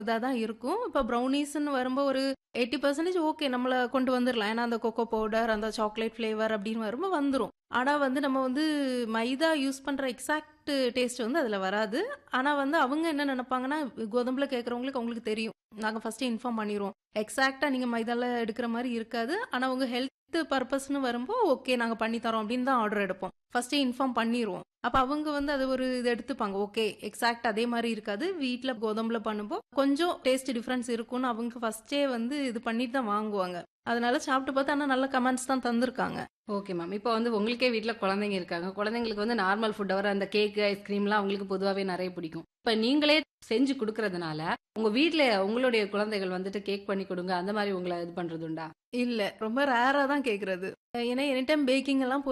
இதா தான் இருக்கும். இப்ப ப்ரௌனீஸ்ன்னு வரும்போ ஒரு 80% ஓகே நம்மள கொண்டு வந்துரலாம். ஏன்னா, அந்த கொக்கோ பவுடர், அந்த சாக்லேட் ஃப்ளேவர் அப்படின்னு வரும்போ வந்துரும். ஆனா வந்து நம்ம வந்து மைதா யூஸ் பண்ற எக்ஸாக்ட் டேஸ்ட் வந்து அதுல வராது. ஆனா வந்து அவங்க என்ன நெனைப்பாங்கன்னா, கோதுமைல கேட்கறவங்களுக்கு அவங்களுக்கு தெரியும். நாங்க ஃபர்ஸ்ட்டே இன்ஃபார்ம் பண்ணிருவோம். எக்ஸாக்ட்டா நீங்க மைதால எடுக்கிற மாரி இருக்காது. ஆனா உங்க ஹெல்த் பர்ப்பஸ்ன்னு வரும்போ, ஓகே நாங்க பண்ணி தரோம் அப்படின்னு தான் ஆர்டர் எடுப்போம். ஃபர்ஸ்ட்டே இன்ஃபார்ம் பண்ணிருவோம். அப்ப அவங்க வந்து அது ஒரு இது எடுத்துப்பாங்க. ஓகே எக்ஸாக்ட் அதே மாரி இருக்காது. வீட்ல கோதுமைல பண்ணும்போ கொஞ்சம் டேஸ்ட் டிஃபரன்ஸ் இருக்கும்னு அவங்க ஃபர்ஸ்ட்டே வந்து இது பண்ணிட்டு தான் வாங்குவாங்க. அதனால சாப்பிட்டு பார்த்து ஆனா நல்ல கமெண்ட்ஸ் தான் தந்திருக்காங்க. Okay ma'am. இப்போ வந்து உங்களுக்கே வீட்ல குழந்தைங்க இருக்காங்க. குழந்தைங்களுக்கு வந்து நார்மல் ஃபுட்ட விட அந்த கேக், ஐஸ்கிரீம்லாம் அவங்களுக்கு பொதுவாவே நெறைய பிடிக்கும். இப்ப நீங்களே செஞ்சு குடுக்கறதுனால, உங்க வீட்ல உங்களுடைய குழந்தைகள் வந்துட்டு கேக் பண்ணி குடுங்க, அந்த மாரி உங்கள இது பண்றது உண்டா? இல்ல. ரொம்ப ரேரா தான் கேட்கறது. ஏன்னா எனி டைம் பேக்கிங் எல்லாம்